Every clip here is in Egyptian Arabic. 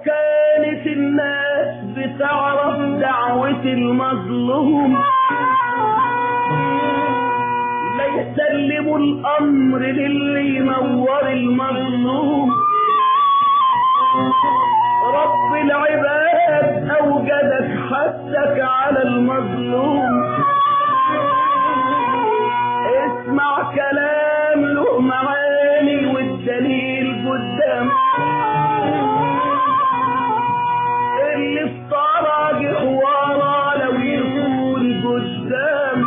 كانت الناس بتعرف دعوة المظلوم لا يسلموا الأمر للي ينور المظلوم رب العباد أوجدك حثك على المظلوم اسمع كلام له معاني والدليل قدام اللي في طرق ورا لو يكون قدام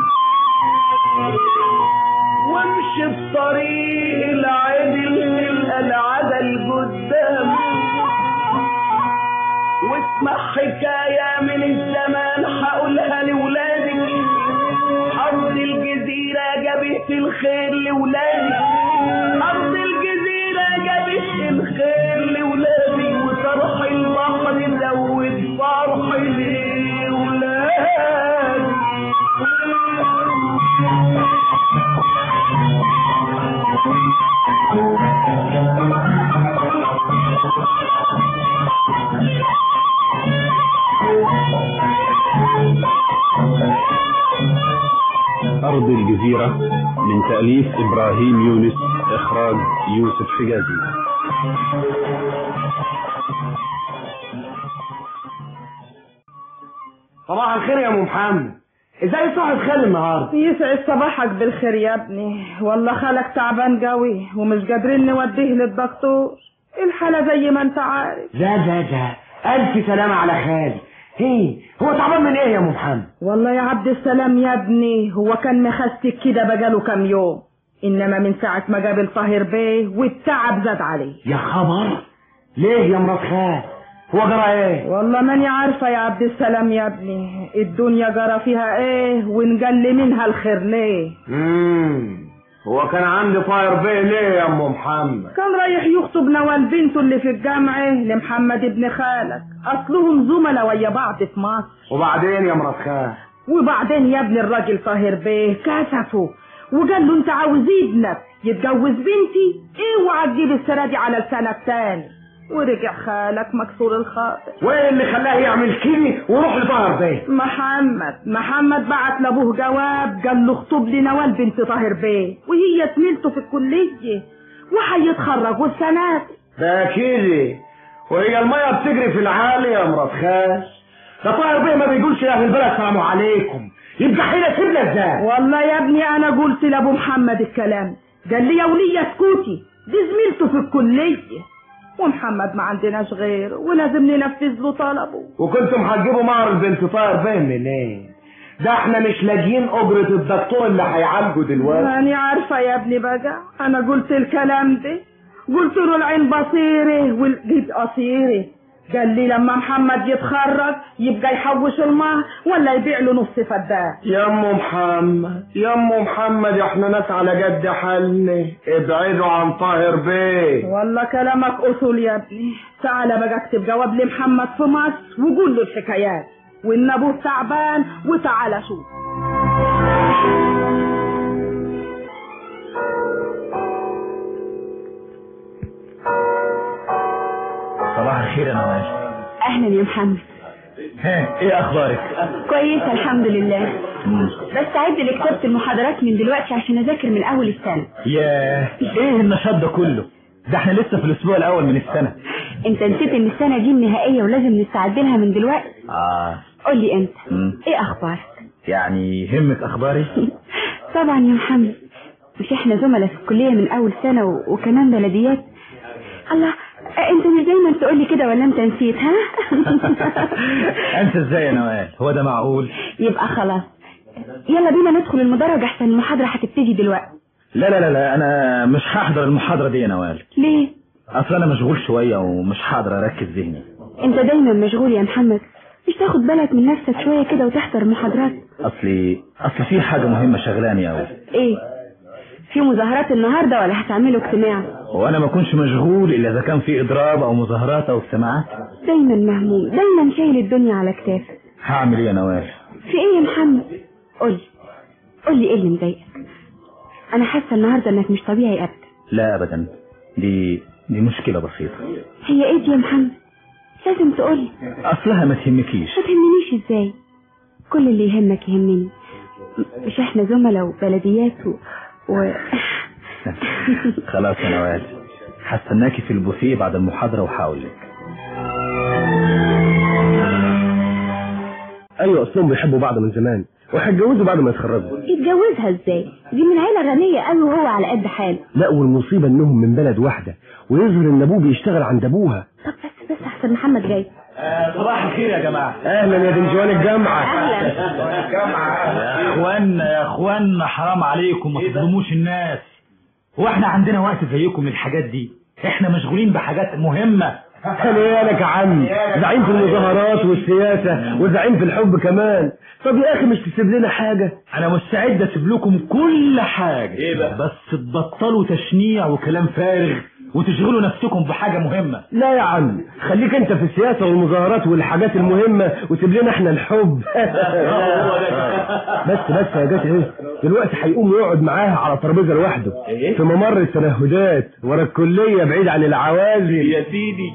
وامشي في طريق العدل تلقى العدل قدام واسمع حكاية من الزمان هقولها لولادك أرض الجزيرة جابت الخير لولادي أرض الجزيرة جابت الخير لولادي وطرح البحر زود فرح أرض الجزيرة من تأليف إبراهيم يونس إخراج يوسف حجازي صباح الخير يا ام محمد ازاي صاحب خال النهارده يسعد صباحك بالخير يا ابني والله خالك تعبان قوي ومش قادرين نوديه للدكتور الحالة زي ما انت عارف لا لا لا الف سلامة على خالي هي هو تعبان من ايه يا ام محمد والله يا عبد السلام يا ابني هو كان مخستك كده بقاله كام يوم انما من ساعة ما جاب الطاهر بيه والتعب زاد عليه يا خبر ليه يا مرات خال هو جرى ايه والله ماني عارفة يا عبد السلام يا ابني الدنيا جرى فيها ايه ونقل منها الخير ليه امم هو كان عندي طاير بيه ليه يا ام محمد كان رايح يخطب نوال بنته اللي في الجامعة لمحمد ابن خالك اصلهم زملاء ويا بعض في مصر وبعدين يا مرات خال وبعدين يا ابن الراجل طاهر بيه كسفه وقال له انت عاوز ابنك يتجوز بنتي اوعى تجيب السنه دي على السنه التاني ورجع خالك مكسور الخاطر وايه اللي خلاه يعمل كده ويروح لطاهر بيه محمد محمد بعت لابوه جواب قال له اخطب لي نوال بنت طاهر بيه وهي زميلته في الكليه وهيتخرجوا السنه دي ده كده وهي الميه بتجري في العالي يا مرات خال ده طاهر بيه ما بيقولش يا اهل البلد سلام عليكم يبقى حين سيبنا ازاي والله يا ابني انا قلت لابو محمد الكلام قال لي يا وليه اسكتي دي زميلته في الكليه ومحمد ما عندناش غير ولازم ننفذ له طلبه وكنتم هتجيبوا مهر البنت طاهر بيه منين ده احنا مش لاقيين اجرة الدكتور اللي هيعالجه دلوقتي أنا عارفة يا ابني بقى أنا قلت الكلام ده قلت له العين بصيرة والجيب قصيرة قال لي لما محمد يتخرج يبقى يحوش المهر ولا يبيع له نص فدان يا ام محمد يا ام محمد احنا ناس على قد حالنا ابعدوا عن طاهر بيه والله كلامك أصول يا ابني تعالى بقى اكتب جواب لمحمد في مصر وقول له الحكايات وإن أبوه تعبان وتعالى شوف صباح الخير يا نواف اهلا يا محمد ها ايه اخبارك كويسه الحمد لله بس عد لي كتابة المحاضرات من دلوقتي عشان اذاكر من اول السنه ياه ايه النشاط ده كله ده احنا لسه في الاسبوع الاول من السنه انت نسيت ان السنه دي النهائيه ولازم نستعد لها من دلوقتي اه قول لي انت مم. ايه اخبارك يعني يهمك اخباري طبعا يا محمد مش احنا زملاء في الكليه من اول سنه و... وكمان بلديات الله آه، انت مش دايما تقول لي كده ولا انت نسيت ها انت ازاي يا نوال هو ده معقول يبقى خلاص يلا بينا ندخل المدرج احسن المحاضره هتبتدي دلوقتي لا لا لا لا انا مش هحضر المحاضره دي يا نوال ليه اصل انا مشغول شويه ومش هقدر اركز ذهني انت دايما مشغول يا محمد مش تاخد بالك من نفسك شويه كده وتحضر المحاضرات اصلي اصل في حاجه مهمه شغلاني قوي ايه في مظاهرات النهارده ولا هتعملوا اجتماع وانا ما اكونش مشغول الا اذا كان في اضراب او مظاهرات او اجتماعات دايما مهموم دايما شايل الدنيا على كتافك هعمل ايه يا نوال في ايه يا محمد قولي قولي ايه اللي مضايقك انا حاسه النهارده انك مش طبيعي ابدا لا ابدا دي دي مشكله بسيطه هي ايه دي يا محمد لازم تقولي اصلها ما تهمكيش ما تهمنيش ازاي كل اللي يهمك يهمني م- مش احنا زملاء وبلديات و... و... خلاص يا نوال هستناكي في البوفيه بعد المحاضرة وهقولك ايوه اصلهم بيحبوا بعض من زمان وهيتجوزوا بعد ما يتخرجوا يتجوزها ازاي دي من عيلة غنية قوي وهو على قد حاله لا والمصيبه انهم من بلد واحده ويظهر ان ابوه بيشتغل عند ابوها طب بس بس احسن محمد جاي صباح الخير يا جماعة اهلا يا دنجوان الجامعه اهلا يا اخوانا يا اخوانا حرام عليكم ما تظلموش الناس هو احنا عندنا وقت زيكم للحاجات دي احنا مشغولين بحاجات مهمة انا لك يا عم زعيم في المظاهرات والسياسه وزعيم في الحب كمان طب يا اخي مش تسيب لنا حاجه انا مستعد اسيب لكم كل حاجة ايه بقى بس تبطلوا تشنيع وكلام فارغ وتشغلوا نفسكم بحاجة مهمة لا يا عم خليك انت في السياسه والمظاهرات والحاجات المهمه وسيب لنا احنا الحب بس بس يا جات ايه دلوقتي هيقوم يقعد معاها على ترابيزه لوحده في ممر التنهدات ورا الكليه بعيد عن العوازل سيدي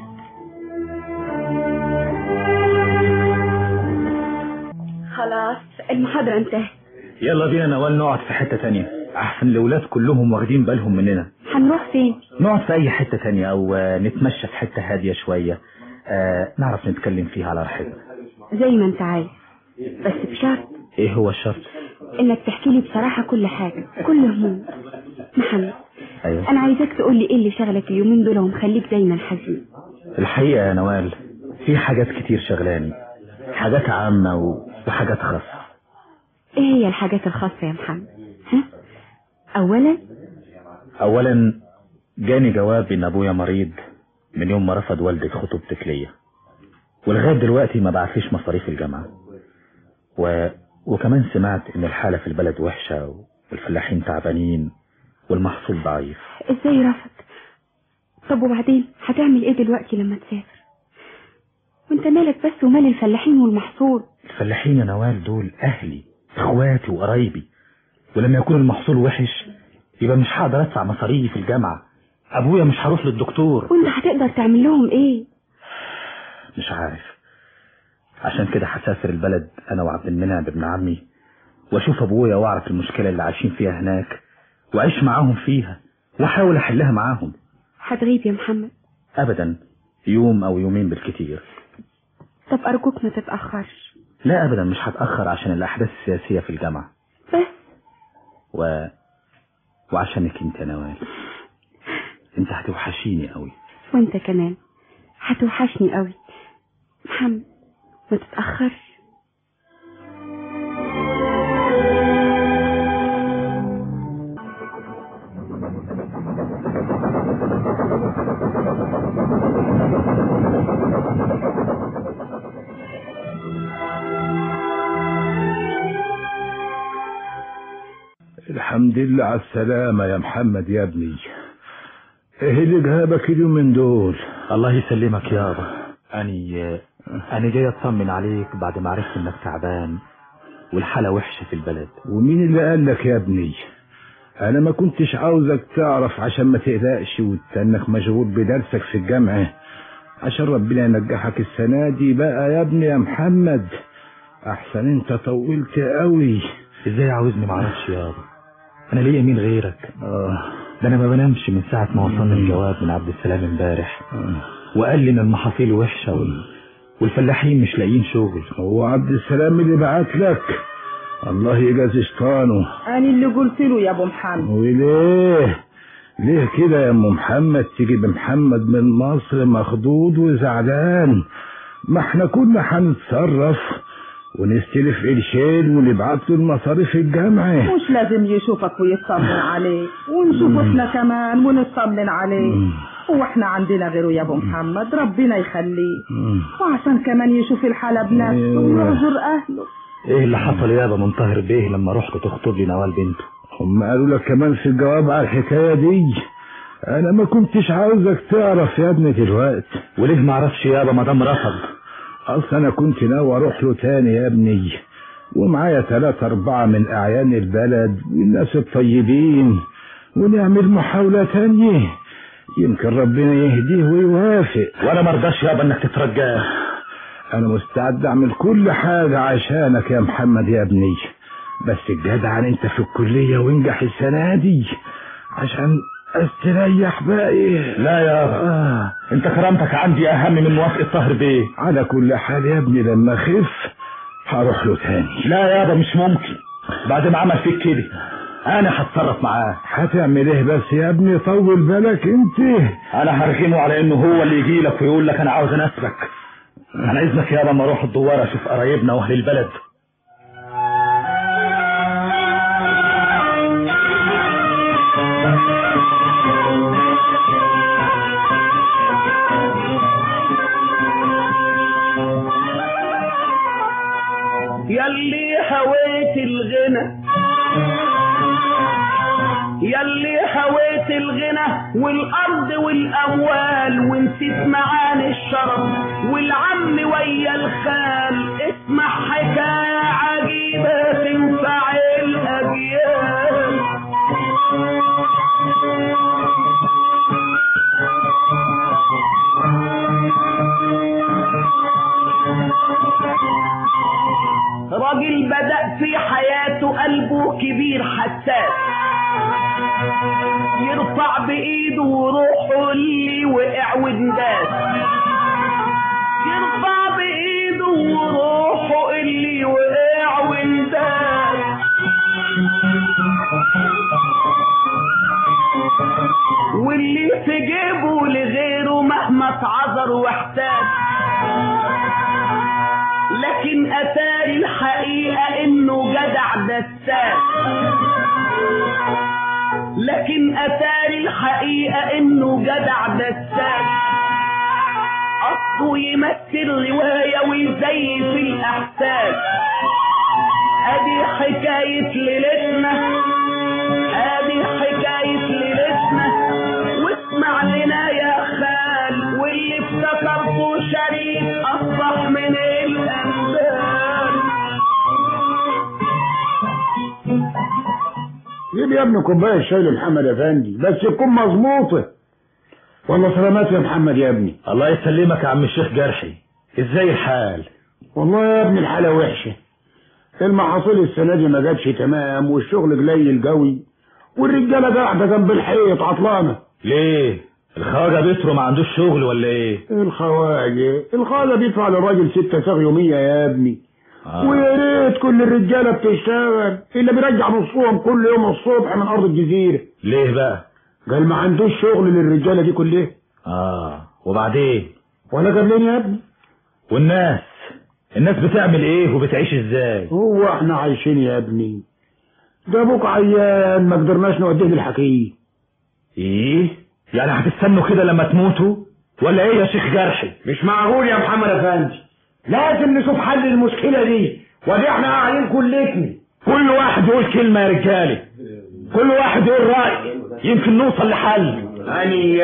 خلاص المحاضرة انتهت يلا بينا نوال نقعد في حتة تانية احسن الاولاد كلهم واخدين بالهم مننا هنروح فين نقعد في اي حتة تانية او آه، نتمشى في حتة هادية شوية آه نعرف نتكلم فيها على راحتنا زي ما انت عايز بس بشرط ايه هو الشرط انك تحكي لي بصراحة كل حاجة كل هموم محمد ايوه انا عايزاك تقول لي ايه اللي شغلك اليومين دول ومخليك دايما حزين الحقيقة يا نوال في حاجات كتير شغلاني حاجات عامة و- وحاجات خاصة ايه هي الحاجات الخاصة يا محمد ها اولا اولا جاني جواب ان ابويا مريض من يوم ما رفض والدة خطوبتك ليا ولغاية دلوقتي ما بعتليش مصاريف الجامعة و... وكمان سمعت ان الحالة في البلد وحشة والفلاحين تعبانين والمحصول ضعيف ازاي رفض طب وبعدين هتعمل ايه دلوقتي لما تسافر وانت مالك بس ومال الفلاحين والمحصول الفلاحين يا نوال دول اهلي اخواتي وقرايبي ولما يكون المحصول وحش يبقى مش هقدر ادفع مصاريف الجامعة ابويا مش هروح للدكتور وانت هتقدر تعمل لهم ايه مش عارف عشان كده هسافر البلد انا وعبد المنعم ابن عمي واشوف ابويا واعرف المشكلة اللي عايشين فيها هناك واعيش معاهم فيها واحاول احلها معاهم هتغيب يا محمد ابدا يوم او يومين بالكتير طب ارجوك ما تتأخرش لا ابدا مش هتاخر عشان الاحداث السياسية في الجامعة بس و... وعشانك انت يا نوال انت هتوحشيني قوي وانت كمان هتوحشني قوي محمد ما تتأخرش الحمد لله على السلامة يا محمد يا ابني ايه اللي جابك اليومين دول الله يسلمك يابا اني انا جاي اطمن عليك بعد ما عرفت انك تعبان والحالة وحشة في البلد ومين اللي قال لك يا ابني انا ما كنتش عاوزك تعرف عشان ما تقلقش وتنك مشغول بدرسك في الجامعة عشان ربنا ينجحك السنة دي بقى يا ابني يا محمد احسن انت طولت قوي ازاي عاوزني معرفش يابا انا ليا مين غيرك اه ده انا ما بنامش من ساعة ما وصلني الجواب من عبد السلام امبارح وقال لي ان المحاصيل وحشة وال... والفلاحين مش لاقيين شغل هو عبد السلام اللي بعت لك الله يجازي شيطانه انا اللي قلت له يا ابو محمد وليه ليه كده يا ام محمد تيجي بمحمد من مصر مخضوض وزعلان ما احنا كنا هنتصرف ونستلف قرشين ونبعت له المصاريف الجامعة مش لازم يشوفك ويطمن عليك ونشوف احنا كمان ونطمن عليه هو احنا عندنا غيره يا ابو محمد ربنا يخليه وعشان كمان يشوف الحالة بنفسه أيوة. ويعذر اهله ايه اللي حصل يابا منطهر بيه لما رحت تخطب لي نوال بنته هم قالوا لك كمان في الجواب على الحكاية دي انا ما كنتش عاوزك تعرف يا ابني دلوقتي وليه ما اعرفش يابا ما دام رفض اصل انا كنت ناوي اروح له تاني يا ابني ومعايا ثلاثة أربعة من أعيان البلد والناس الطيبين ونعمل محاولة تانية يمكن ربنا يهديه ويوافق وانا مرضاش يابا انك تترجاه انا مستعد اعمل كل حاجة عشانك يا محمد يا ابني بس الجدع انت في الكلية وانجح السنة دي عشان استريح بقى ايه لا يابا آه. انت كرامتك عندي اهم من موافقة طاهر بيه على كل حال يا ابني لما اخف هروح له تاني لا يابا مش ممكن بعد ما عمل فيك كده انا هتصرف معاه هتعمل ايه بس يا ابني طول بالك انت انا هرغمه على انه هو اللي يجي لك ويقول لك انا عاوز اناسبك انا اذنك يابا ما اروح الدوار اشوف قرايبنا واهل البلد يلي هويت الغنى يلي هويت الغنى والارض والاموال ونسيت معاني الشرف والعم ويا الخال اسمع حكايه عجيبه تنفع الاجيال راجل بدأ في حياته قلبه كبير حساس يرفع بإيده وروحه اللي وقع وانداس يرفع بإيده وروحه اللي وقع وانداس واللي في جيبه لغيره مهما اتعذر واحتاج لكن اتاري الحقيقة انه جدع دساس لكن اتاري الحقيقة انه جدع دساس اصله يمثل رواية ويزيف الاحساس ادي حكاية ليلتنا ادي حكاية ليلتنا واسمع لنا يا خال واللي افتكرته شريف اصبح من الانبال جيب يا ابني كوبايه شاي لمحمد افندي بس تكون مظبوطه والله سلامات يا محمد يا ابني الله يسلمك يا عم الشيخ جرحي ازاي الحال والله يا ابني الحاله وحشه المحاصيل السنه دي ما جاتش تمام والشغل قليل قوي والرجاله قاعده جنب الحيط عطلانه ليه الخواجه بيترو ما عندوش شغل ولا ايه الخواجه الخواجه بيدفع للراجل ستة صاغ يومية يا ابني آه. ويا ريت كل الرجالة بتشتغل إلا بيرجع نصهم كل يوم الصبح من أرض الجزيرة ليه بقى قال ما عندوش شغل للرجالة دي كلها اه وبعدين ولا قبلين يا ابني والناس الناس بتعمل ايه وبتعيش ازاي هو احنا عايشين يا ابني ده ابوك عيان ما قدرناش نوديه للحكيم ايه يعني هتستنوا كده لما تموتوا ولا ايه يا شيخ جرحي مش معقول يا محمد افندي لازم نشوف حل المشكلة دي ودي احنا قاعدين كلتنا كل واحد يقول كلمة يا رجالي كل واحد يقول رأي يمكن نوصل لحل أني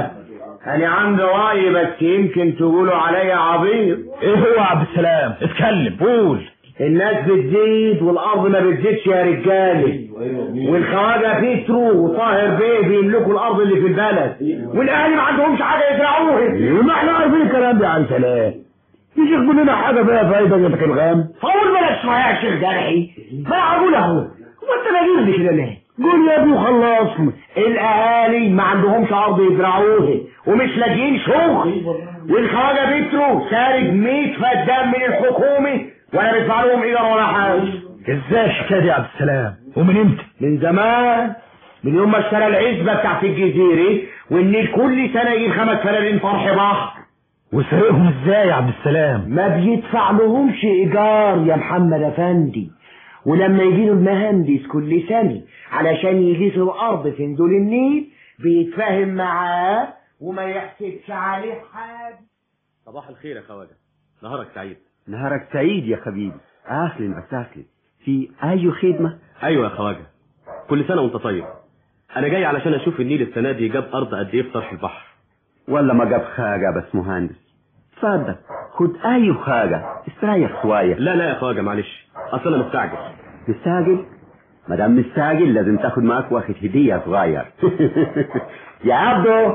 أنا عندي رأي بس يمكن تقولوا عليا عبيط ايه هو يا عبد السلام اتكلم قول الناس بتزيد والأرض ما بتزيدش يا رجالي والخواجة بيترو وطاهر بيه بيملكوا الأرض اللي في البلد والأهالي ما عندهمش حاجة يزرعوها ما احنا عارفين الكلام ده عن سلام يجي يقول لنا حاجة فيها فايدة جابك الغام طول بالك شوية يا شيخ جرحي ما أقول أهو هو أنت لاقيني لي كده ليه؟ قول يا ابني وخلصنا الاهالي ما عندهمش ارض يزرعوها ومش لاقيين شغل والخواجه بيترو سارق 100 فدان من الحكومه ولا بيدفع لهم ايجار ولا حاجه ازاي الحكايه دي يا عبد السلام ومن امتى من زمان من يوم ما اشترى العزبه بتاعت الجزيره والنيل كل سنه يجيب خمس فلالين فرح بحر وسرقهم ازاي يا عبد السلام ما بيدفع لهمش ايجار يا محمد افندي ولما يجي له المهندس كل سنه علشان يقيس الارض في نزول النيل بيتفاهم معاه وما يحسبش عليه حاجه صباح الخير يا خواجه نهارك سعيد نهارك سعيد يا حبيبي اهلا وسهلا في اي خدمه ايوه يا خواجه كل سنه وانت طيب انا جاي علشان اشوف النيل السنه دي جاب ارض قد ايه في طرح البحر ولا ما جاب حاجه بس مهندس اتفضل خد اي حاجه استريح شويه لا لا يا خواجه معلش اصل انا مستعجل مستعجل ما دام مستعجل لازم تاخد معاك واخد هديه صغير يا عبدو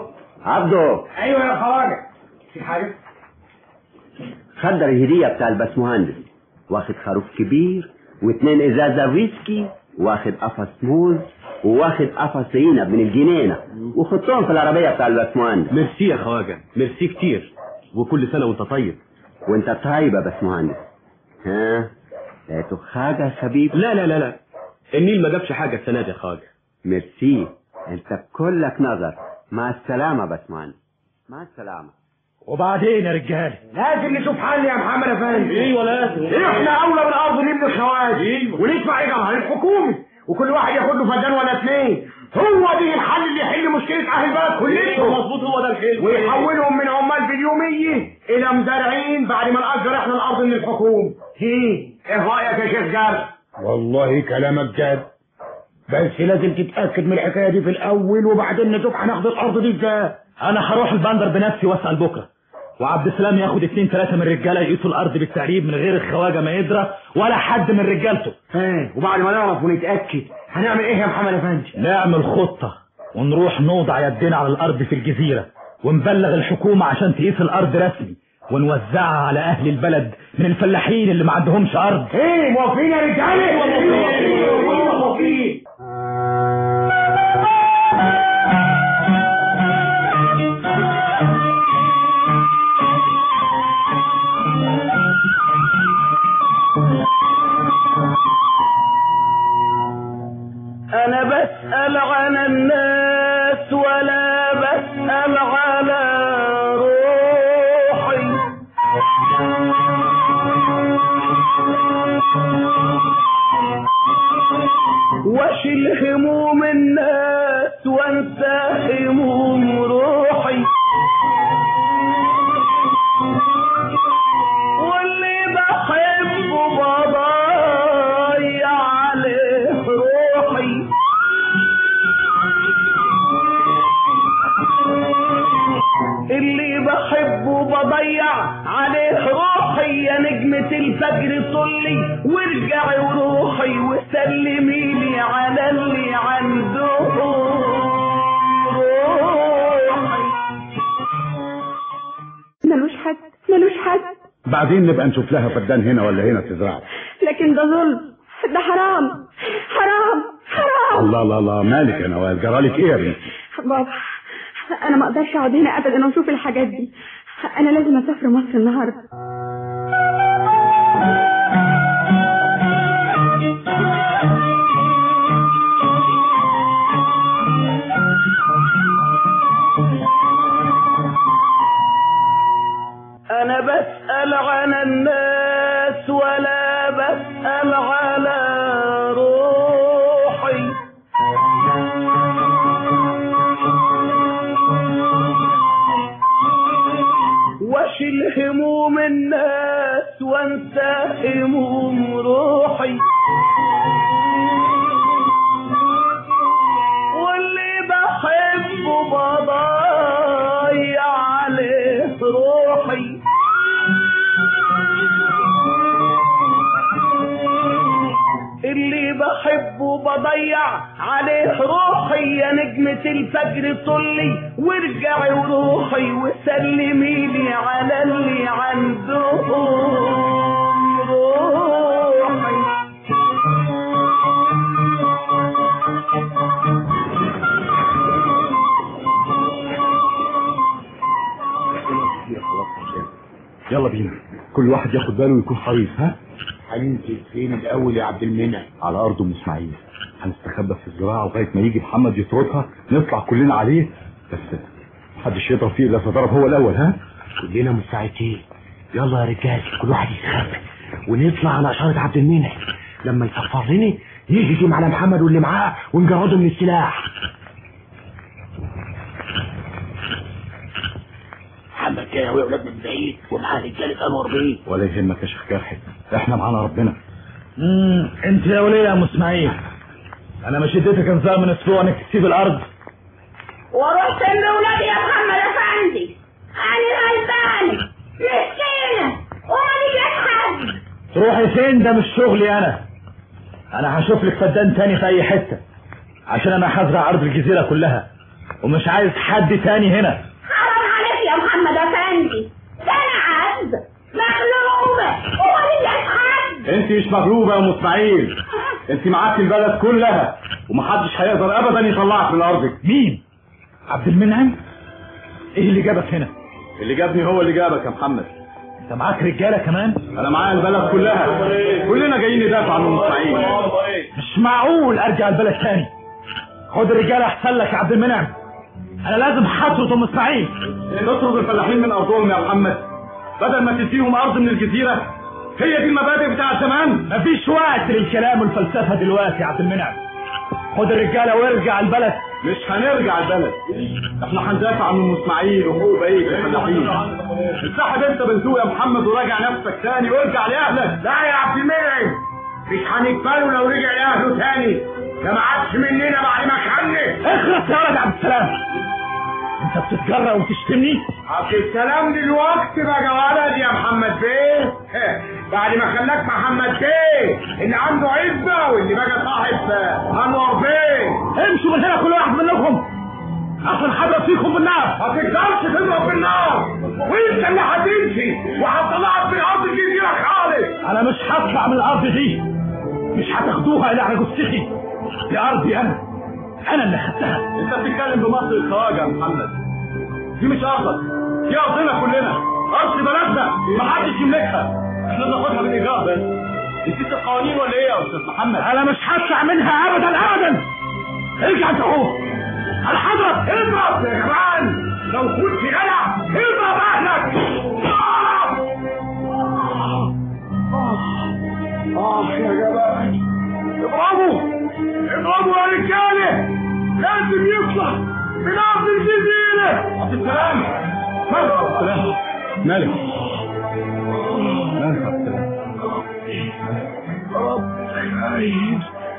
عبده ايوه يا خواجه في حاجه خدر الهدية بتاع الباشمهندس واخد خروف كبير واتنين ازازة ويسكي واخد قفص موز وواخد قفص عنب من الجنينة وخدتهم في العربية بتاع الباشمهندس ميرسي يا خواجه ميرسي كتير وكل سنه وانت طيب وانت طيب يا باشمهندس ها لقيته حاجة حبيب لا لا لا لا النيل ما جابش حاجه السنه دي يا خواجه ميرسي انت كلك نظر مع السلامة يا باشمهندس مع السلامة وبعدين يا رجاله لازم نشوف حل يا محمد افندي ايوه لازم احنا اولى بالارض نبني الخواجه أيوة. وندفع ايجارها للحكومه وكل واحد ياخد له فدان ولا اثنين هو دي الحل اللي يحل مشكله اهل البلد كلهم مظبوط هو ده الحلو ويحولهم من عمال باليوميه الى مزارعين بعد ما نأجر احنا الارض من الحكومه هي ايه رايك يا شيخ جابر والله كلامك جاد بس لازم تتأكد من الحكاية دي في الأول وبعدين نشوف هناخد الأرض دي ازاي انا هروح البندر بنفسي واسال بكره وعبد السلام ياخد اتنين تلاتة من الرجاله يقيسوا الارض بالتعريب من غير الخواجه ما يدرى ولا حد من رجالته ها وبعد ما نعرف ونتاكد هنعمل ايه يا محمد افندي نعمل خطة ونروح نوضع يدنا على الأرض في الجزيرة ونبلغ الحكومة عشان تقيس الأرض رسمي ونوزعها على أهل البلد من الفلاحين اللي ما عندهمش أرض ايه موافقين يا رجاله والله موافقين انا بسأل عن الناس ولا بسأل على روحي واشيل هموم الناس وانسى هموم روحي واللي بحبه بضيع عليه روحي اللي بحبه بضيع عليه روحي يا نجمة الفجر طلي وارجعي وروحي وسلمي لي على اللي عنده روحي ملوش حد ملوش حد بعدين نبقى نشوف لها فدان هنا ولا هنا تزرعه لكن ده ظلم ده حرام حرام حرام الله الله الله مالك يا نوال جرالك ايه يا بنتي بابا انا ما اقدرش اقعد هنا ابدا واشوف الحاجات دي انا لازم اسافر مصر النهارده انا بسأل عن الناس ولا بسأل على روحي واشيل هموم الناس وانسى هموم روحي واللي بحبه بضيع عليه روحي اللي بحبه بضيع عليه روحي يا نجمة الفجر طلي وارجعي وروحي وسلمي لي على اللي عندهم روحي يلا بينا كل واحد ياخد باله ويكون حريص ها هننزل فين الأول يا عبد المنعم على ارض ام اسماعيل هنستخبى في الزراعه لغايه ما يجي محمد يطردها نطلع كلنا عليه بس محدش يضرب فيه الا ضرب هو الاول ها كلنا مستعدين يلا يا رجال كل واحد يتخبى ونطلع على إشارة عبد المنعم لما يصفر لنا نهجم على محمد واللي معاه ونجرده من السلاح محمد جاي يا ولاد من بعيد ومعاه رجالة أنور بيه ولا يهمك يا شيخ جرحي احنا معانا ربنا امم انت يا وليه يا ام اسماعيل انا مش اديتك انذار من اسبوع انك تسيب الارض ورحت بولادي يا محمد افندي انا غلبانه مسكينه وما لقيت حد تروحي فين ده مش شغلي انا انا هشوف لك فدان تاني في اي حته عشان انا هزرع ارض الجزيره كلها ومش عايز حد تاني هنا عندي ده انا عايزه مغلوبه هو اللي يتحد انت مش مغلوبه يا ام اسماعيل انت معاك البلد كلها ومحدش هيقدر ابدا يطلعك من ارضك مين عبد المنعم ايه اللي جابك هنا اللي جابني هو اللي جابك يا محمد انت معاك رجاله كمان انا معايا البلد كلها كلنا جايين ندافع عن ام اسماعيل مش معقول ارجع البلد تاني خد الرجاله احسن لك يا عبد المنعم انا لازم حصرة ام اسماعيل تطرد الفلاحين من ارضهم يا محمد بدل ما تديهم ارض من الجزيره هي دي المبادئ بتاع زمان مفيش وقت للكلام والفلسفه دلوقتي يا عبد المنعم خد الرجاله وارجع البلد مش هنرجع البلد احنا هندافع عن ام اسماعيل وهو بقيه الفلاحين انسحب انت بنتوق يا محمد وراجع نفسك تاني وارجع لاهلك لا يا عبد المنعم مش هنقبله لو رجع لاهله تاني ده ما عادش مننا بعد ما خلف اخلص يا ولد عبد السلام انت بتتجرأ وتشتمني عبد السلام دلوقتي بقى ولد يا محمد بيه بعد ما خلاك محمد بيه اللي عنده عزة واللي بقى صاحب انور بيه امشوا من هنا كل واحد منكم عشان حضرب فيكم بالنار ما تقدرش تضرب بالنار وانت اللي هتمشي وهطلعك من ارض الجزيره خالص انا مش هطلع من الارض دي مش هتاخدوها الى على جثتي دي ارضي انا انا اللي خدتها انت بتتكلم بمصر الخواجه يا محمد دي مش ارضك دي ارضنا كلنا ارض بلدنا ما حدش يملكها احنا بناخدها بالايجار بس نسيت القوانين ولا ايه يا استاذ محمد انا مش هطلع منها ابدا ابدا ارجع انت اهو انا هضرب اضرب يا جماعه لو كنت جدع اضرب اهلك اه يا جماعه اضربوا اضربوا يا رجاله لازم يطلع من ارض الجزيره عبد السلام مالك يا عبد السلام مالك مالك يا عبد السلام رب خايف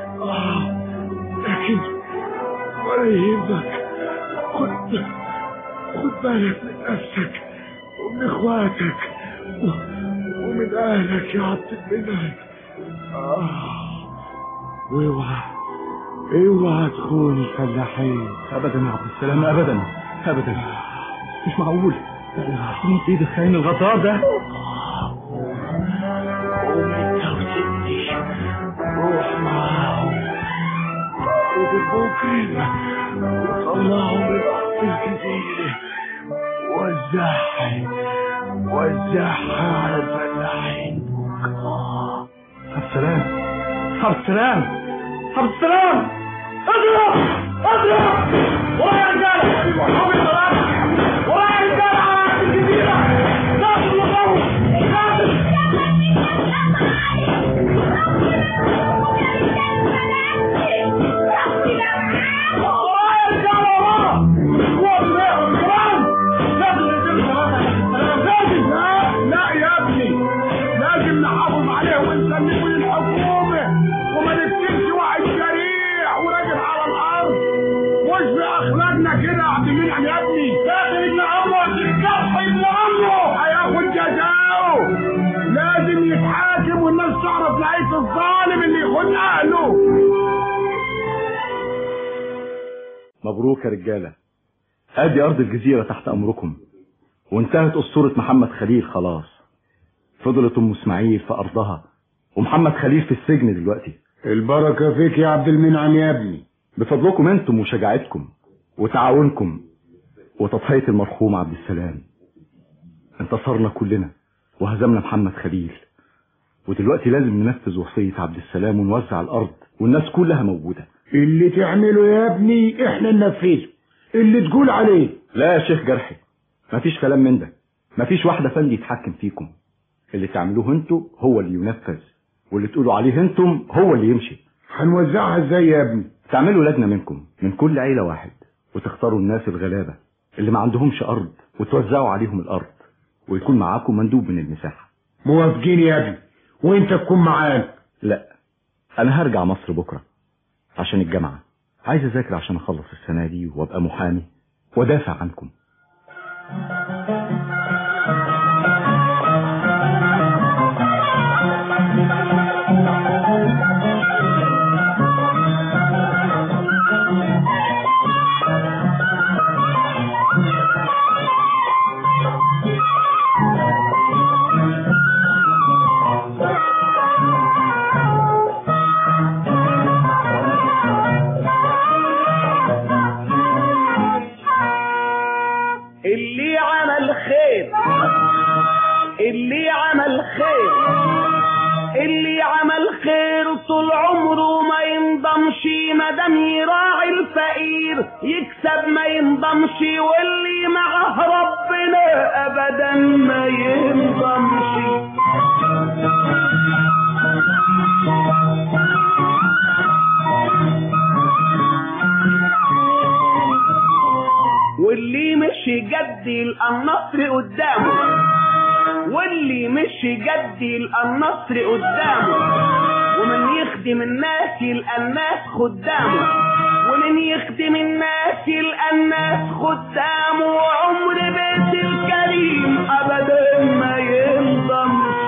لكن ولا يهمك خد خد بالك من نفسك ومن اخواتك و- ومن اهلك يا عبد المنعم آه. واوعى اوعى تخون الفلاحين ابدا يا عبد السلام ابدا ابدا مش معقول من ايد الخاين الغدار ده وانت وسيبني روح معاهم خدوا بكرة وطلعوا من أرض الجزيرة وزعها وزعها على الفلاحين عبد السلام عبد السلام عبد السلام اضرب اضرب ورايا رجاله قوم الطلاق ورايا رجاله على أرض الجزيره ناخذ وقوم ناخذ ورايا رجاله وراه قوم بيهم كمان لازم نتم لازم لا لا يا ابني لازم نحافظ عليه ونسلمه للحكومة وما نكتبش واحد جريح وراجل على الأرض مش بأخلاقنا كده يا عبد المنعم يا ابني لازم ابن عمه تتكف ابن عمه هياخد جزاؤه لازم يتحاكم والناس تعرف نهاية الظالم اللي يخون أهله مبروك يا رجاله ادي ارض الجزيره تحت امركم وانتهت اسطوره محمد خليل خلاص فضلت ام اسماعيل في ارضها ومحمد خليل في السجن دلوقتي البركة فيك يا عبد المنعم يا ابني بفضلكم انتم وشجاعتكم وتعاونكم وتضحية المرحوم عبد السلام انتصرنا كلنا وهزمنا محمد خليل ودلوقتي لازم ننفذ وصية عبد السلام ونوزع الأرض والناس كلها موجودة اللي تعمله يا ابني احنا ننفذه اللي تقول عليه لا يا شيخ جرحي مفيش كلام من ده مفيش واحدة فندي يتحكم فيكم اللي تعملوه انتوا هو اللي ينفذ واللي تقولوا عليه انتم هو اللي يمشي هنوزعها ازاي يا ابني تعملوا لجنة منكم من كل عيلة واحد وتختاروا الناس الغلابة اللي ما عندهمش أرض وتوزعوا عليهم الأرض ويكون معاكم مندوب من المساحة موافقين يا ابني وانت تكون معانا لا أنا هرجع مصر بكرة عشان الجامعة عايز أذاكر عشان أخلص السنة دي وأبقى محامي وأدافع عنكم مدام يراعي الفقير يكسب ما ينضمش واللي معه ربنا ابدا ما ينضمش واللي مش يجدي النصر قدامه واللي مش يجدي النصر قدامه ومن يخدم الناس يلقى الناس خدامه ومن يخدم الناس يلقى الناس خدامه وعمر بيت الكريم ابدا ما ينضمش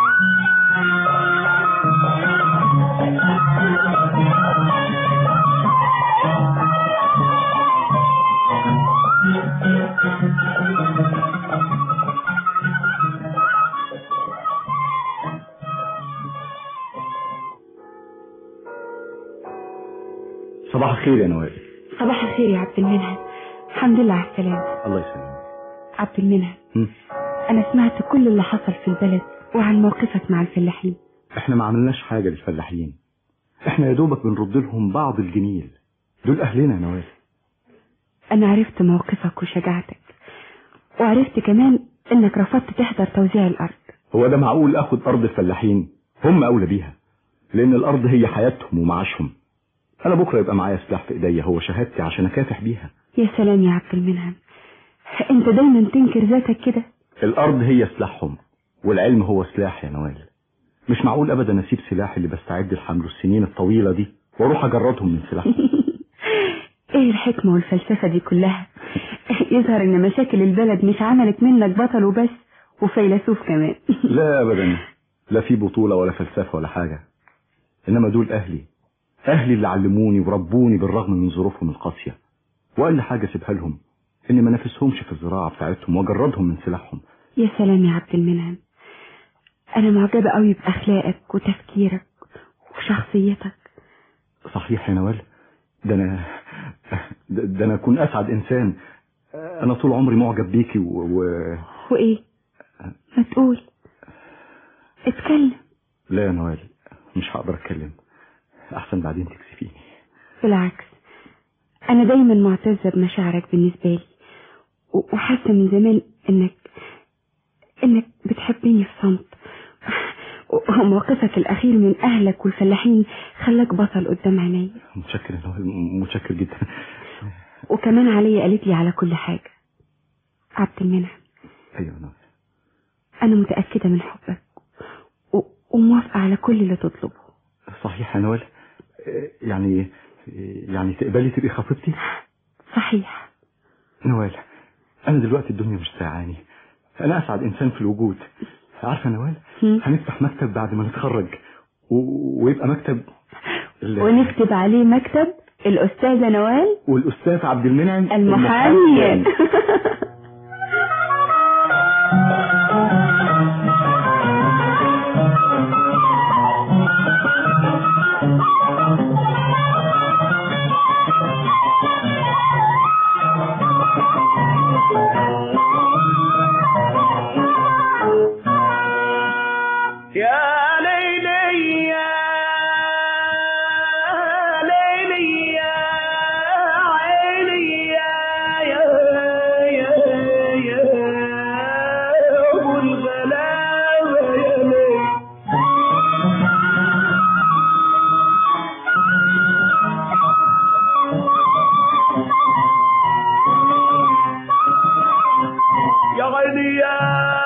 صباح الخير يا نوال صباح الخير يا عبد المنعم الحمد لله على السلامة الله يسلمك عبد المنعم هم. أنا سمعت كل اللي حصل في البلد وعن موقفك مع الفلاحين احنا ما عملناش حاجة للفلاحين احنا يا دوبك بنرد لهم بعض الجميل دول اهلنا يا نوال أنا عرفت موقفك وشجاعتك وعرفت كمان إنك رفضت تحضر توزيع الأرض هو ده معقول اخد ارض الفلاحين هم اولى بيها لان الارض هي حياتهم ومعاشهم انا بكره يبقى معايا سلاح في ايديا هو شهادتي عشان اكافح بيها يا سلام يا عبد المنعم أنت دايما تنكر ذاتك كده الارض هي سلاحهم والعلم هو سلاح يا نوال مش معقول ابدا اسيب سلاحي اللي بستعد لحمله السنين الطويله دي واروح اجردهم من سلاحهم ايه الحكمة والفلسفة دي كلها يظهر ان مشاكل البلد مش عملت منك بطل وبس وفيلسوف كمان لا ابدا لا في بطوله ولا فلسفه ولا حاجه انما دول اهلي اهلي اللي علموني وربوني بالرغم من ظروفهم القاسيه واقل حاجه اسيبها لهم اني ما نافسهمش في الزراعه بتاعتهم واجردهم من سلاحهم يا سلام يا عبد المنعم انا معجبة قوي باخلاقك وتفكيرك وشخصيتك صحيح يا نوال ده انا ده, ده انا اكون اسعد انسان انا طول عمري معجب بيكي و... و... وايه ما تقول اتكلم لا يا نوال مش هقدر اتكلم احسن بعدين تكسفيني بالعكس انا دايما معتزة بمشاعرك بالنسبة لي و- وحاسة من زمان انك انك بتحبني في صمت وموقفك الاخير من اهلك والفلاحين خلاك بطل قدام عيني متشكر يا نوال متشكر جدا وكمان عليا قالت لي على كل حاجة عبد المنعم ايوه يا نوال انا متأكدة من حبك و- وموافقة على كل اللي تطلبه صحيح يا نوال آه، يعني آه، يعني تقبلي تبقي خطيبتي صحيح نوال انا دلوقتي الدنيا مش ساعاني انا اسعد انسان في الوجود عارفه يا نوال هم؟ هنفتح مكتب بعد ما نتخرج و... ويبقى مكتب ال- ونكتب عليه مكتب الأستاذة نوال والاستاذ عبد المنعم المحامي يا ليلي يا ليلي يا عيني يا يا يا يا ابو الغلابه يا ليل يا عيني يا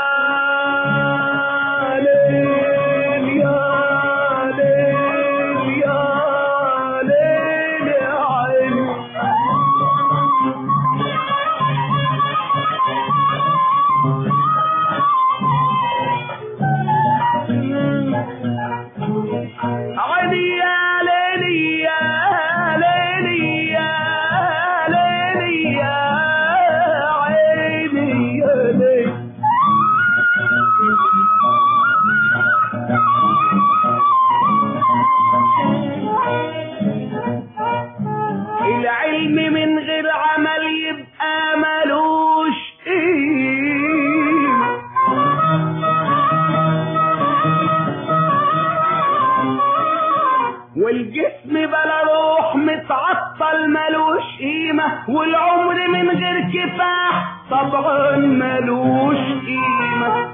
ليل يا ليل يا ليل يا عيني عيني يا ليلي يا ليلي يا ليلي يا عيني يا ليلي العلم من غير عمل يبقى ملوش قيمة والجسم بلا روح متعب والعمر من غير كفاح طبعا ملوش قيمة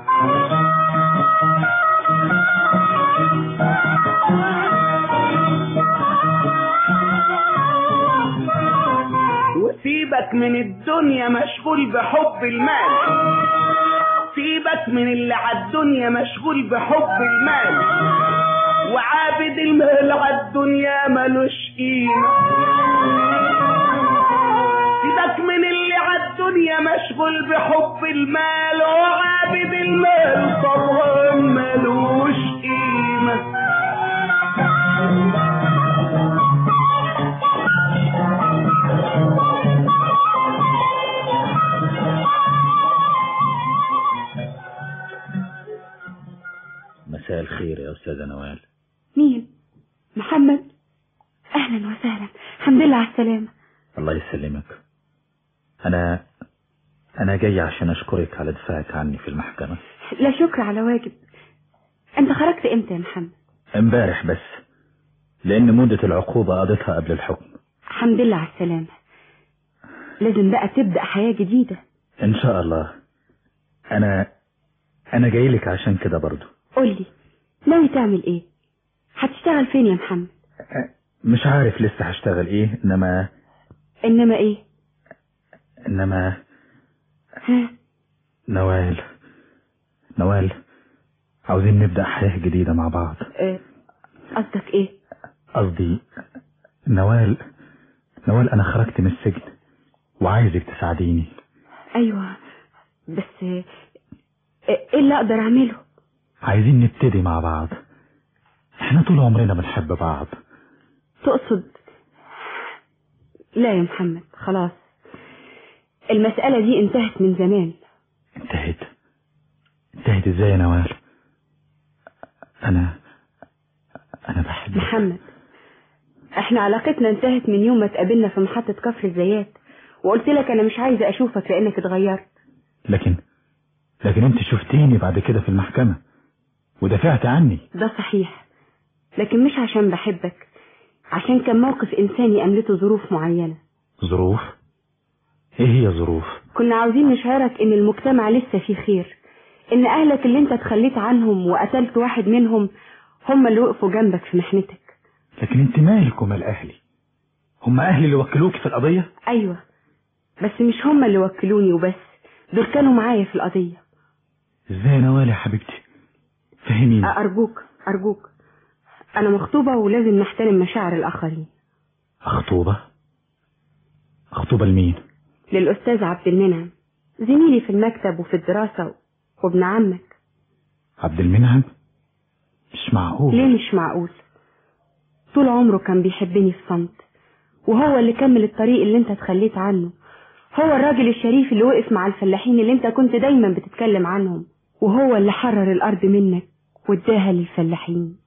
وسيبك من الدنيا مشغول بحب المال سيبك من اللي عالدنيا مشغول بحب المال وعابد المال عالدنيا ملوش قيمة سيبك من اللي عالدنيا مشغول بحب المال وعابد المال طبعا ملوش قيمة مساء الخير يا أستاذة نوال مين محمد اهلا وسهلا الحمد لله على السلامة الله يسلمك أنا أنا جاي عشان أشكرك على دفاعك عني في المحكمة لا شكر على واجب انت خرجت امتى يا محمد امبارح بس لأن مدة العقوبة قضيتها قبل الحكم الحمد لله على السلامة لازم بقى تبدأ حياة جديدة إن شاء الله أنا أنا جاي لك عشان كده برضو قولي ناوي تعمل ايه هتشتغل فين يا محمد مش عارف لسه هشتغل إيه إنما انما ايه إنما ها نوال نوال عاوزين نبدأ حياة جديدة مع بعض اه، قصدك ايه قصدي نوال نوال أنا خرجت من السجن وعايزك تساعديني ايوه بس اه، ايه اللي اقدر اعمله عايزين نبتدي مع بعض احنا طول عمرنا بنحب بعض تقصد لا يا محمد خلاص المسألة دي انتهت من زمان انتهت انتهت ازاي يا نوال انا انا بحبك محمد احنا علاقتنا انتهت من يوم ما اتقابلنا في محطة كفر الزيات وقلت لك انا مش عايزة اشوفك لانك اتغيرت لكن لكن انت شفتيني بعد كده في المحكمة ودافعت عني ده صحيح لكن مش عشان بحبك عشان كان موقف انساني املته ظروف معينة ظروف ايه هي ظروف كنا عاوزين نشعرك ان المجتمع لسه فيه خير ان اهلك اللي انت تخليت عنهم وقتلت واحد منهم هم اللي وقفوا جنبك في محنتك لكن انت مالك ومال اهلي هم اهلي اللي وكلوك في القضية ايوه بس مش هم اللي وكلوني وبس دول كانوا معايا في القضية ازاي يا نوال يا حبيبتي فهميني ارجوك ارجوك انا مخطوبة ولازم نحترم مشاعر الاخرين خطوبة خطوبة لمين للاستاذ عبد المنعم زميلي في المكتب وفي الدراسة وابن عمك عبد المنعم مش معقول ليه مش معقول طول عمره كان بيحبني في صمت وهو اللي كمل الطريق اللي انت اتخليت عنه هو الراجل الشريف اللي وقف مع الفلاحين اللي انت كنت دايما بتتكلم عنهم وهو اللي حرر الارض منك واداها للفلاحين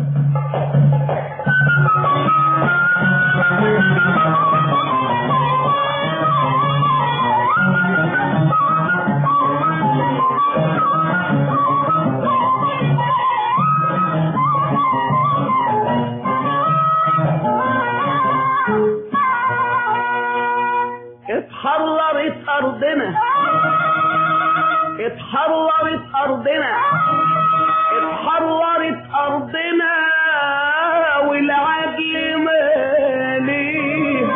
اتحررت ارضنا اتحررت ارضنا اتحررت ارضنا والعدل مالي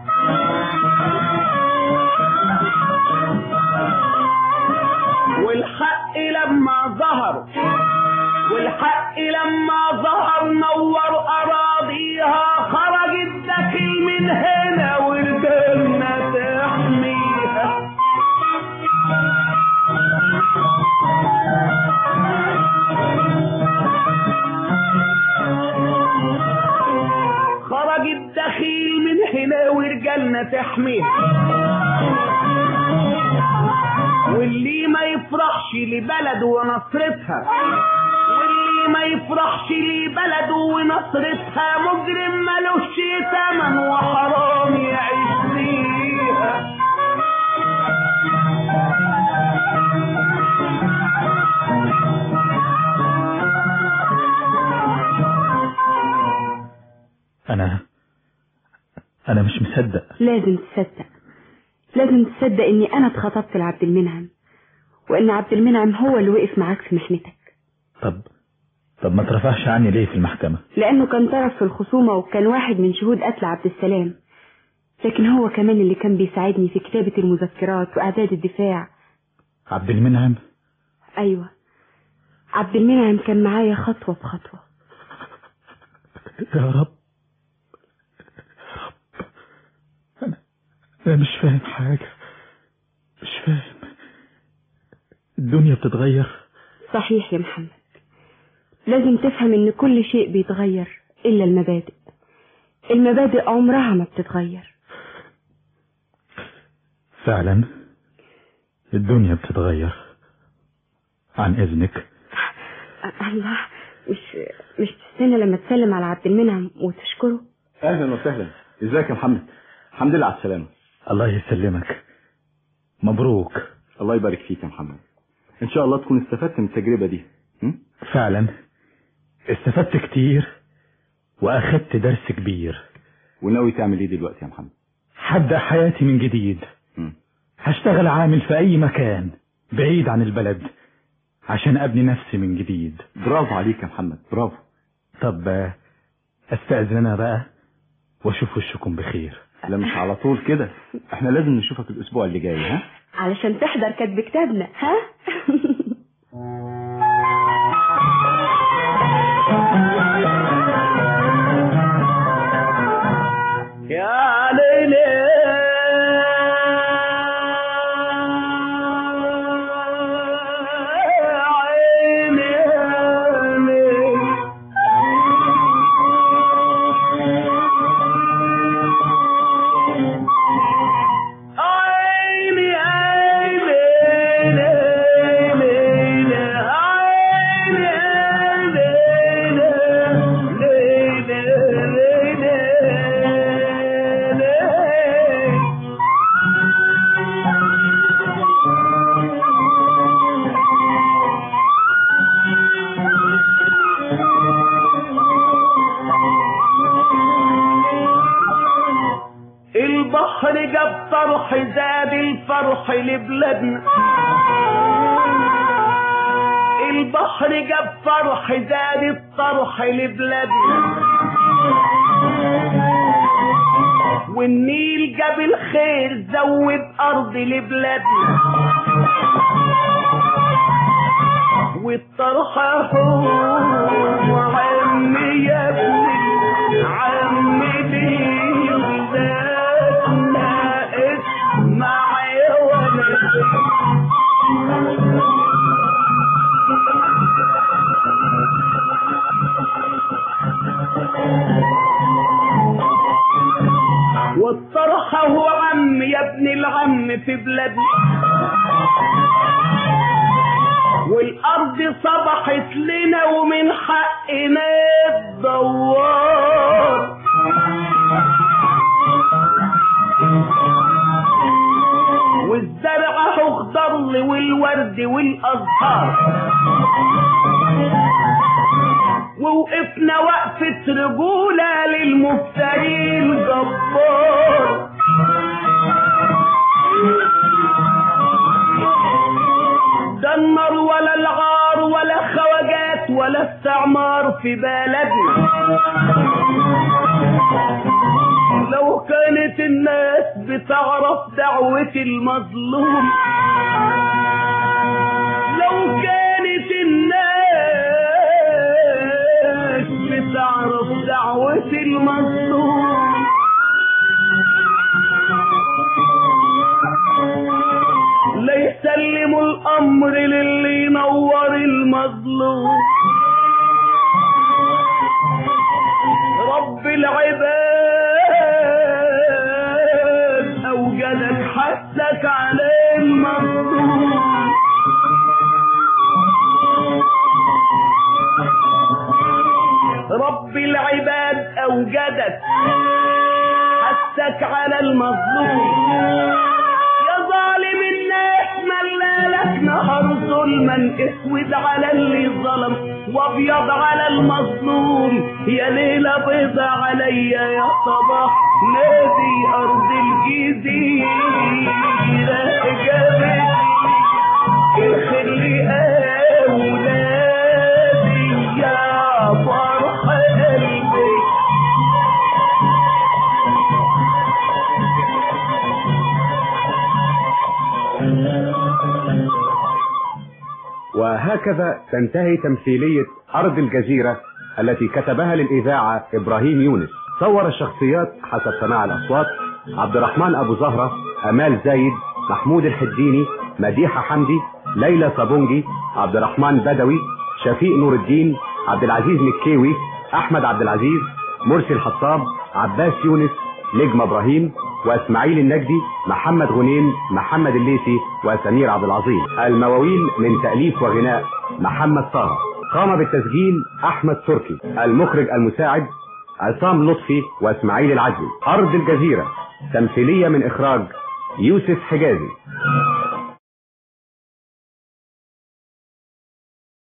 والحق لما ظهر والحق لما ظهر نور اراضيها خرج الذكي من هنا والجنه تحميها خرج الدخيل من هنا ورجالنا تحميها واللي ما يفرحش لبلده ونصرتها واللي ما يفرحش لبلده ونصرتها مجرم ملوش تمن وحرام يعيش فيها انا انا مش مصدق لازم تصدق لازم تصدق اني انا اتخطبت لعبد المنعم وان عبد المنعم هو اللي وقف معاك في محنتك طب طب ما ترفعش عني ليه في المحكمة لانه كان طرف في الخصومة وكان واحد من شهود قتل عبد السلام لكن هو كمان اللي كان بيساعدني في كتابة المذكرات واعداد الدفاع عبد المنعم ايوه عبد المنعم كان معايا خطوة بخطوة يا رب يا رب أنا أنا مش فاهم حاجة مش فاهم الدنيا بتتغير صحيح يا محمد لازم تفهم ان كل شيء بيتغير الا المبادئ المبادئ عمرها ما بتتغير فعلا الدنيا بتتغير عن إذنك أ- الله مش مش تستنى لما تسلم على عبد المنعم وتشكره اهلا وسهلا ازيك يا محمد الحمد لله على السلامه الله يسلمك مبروك الله يبارك فيك يا محمد ان شاء الله تكون استفدت من التجربه دي م? فعلا استفدت كتير واخدت درس كبير وناوي تعمل ايه دلوقتي يا محمد هبدأ حياتي من جديد م. هشتغل عامل في اي مكان بعيد عن البلد عشان ابني نفسي من جديد برافو عليك يا محمد برافو طب آه، استأذن انا بقى واشوف وشكم بخير لا مش على طول كده احنا لازم نشوفك الاسبوع اللي جاي ها علشان تحضر كتب كتابنا ها يا ليلي عيني عيني عيني ليلي عيني البحر جاب طرح زاد الفرح لبلادنا البحر جاب فرح زاد الطرح لبلادنا والنيل جاب الخير زود ارض لبلادنا والطرح هو عمي يا ابني عمي دي ولادنا اسمع يا ولد والطرح هو عم يا ابن العم في بلادنا والارض صبحت لنا ومن حقنا الدوار والزرع اخضر والورد والازهار ووقفنا وقفة رجولة للمفتري الجبار ده النار ولا العار ولا خواجات ولا استعمار في بلدنا لو كانت الناس بتعرف دعوة المظلوم لو كانت الناس بتعرف دعوة المظلوم لا يسلموا الامر للي ينور المظلوم رب العباد اوجدك حسك على المظلوم رب العباد اوجدك حسك على المظلوم يا ظالم الناس ملالك نهر ظلما اسود على اللي ظلم وابيض على المظلوم يا ليلة بيضة عليا يا صباح نادي ارض الجزيرة وهكذا تنتهي تمثيلية أرض الجزيرة التي كتبها للإذاعة إبراهيم يونس صور الشخصيات حسب سماع الأصوات عبد الرحمن أبو زهرة أمال زايد محمود الحديني مديحة حمدي ليلى صابونجي عبد الرحمن بدوي شفيق نور الدين عبد العزيز مكيوي أحمد عبد العزيز مرسي الحطاب عباس يونس نجم إبراهيم واسماعيل النجدي محمد غنيم محمد الليثي وسمير عبد العظيم المواويل من تأليف وغناء محمد طه قام بالتسجيل احمد تركي المخرج المساعد عصام لطفي واسماعيل العدلي ارض الجزيرة تمثيلية من اخراج يوسف حجازي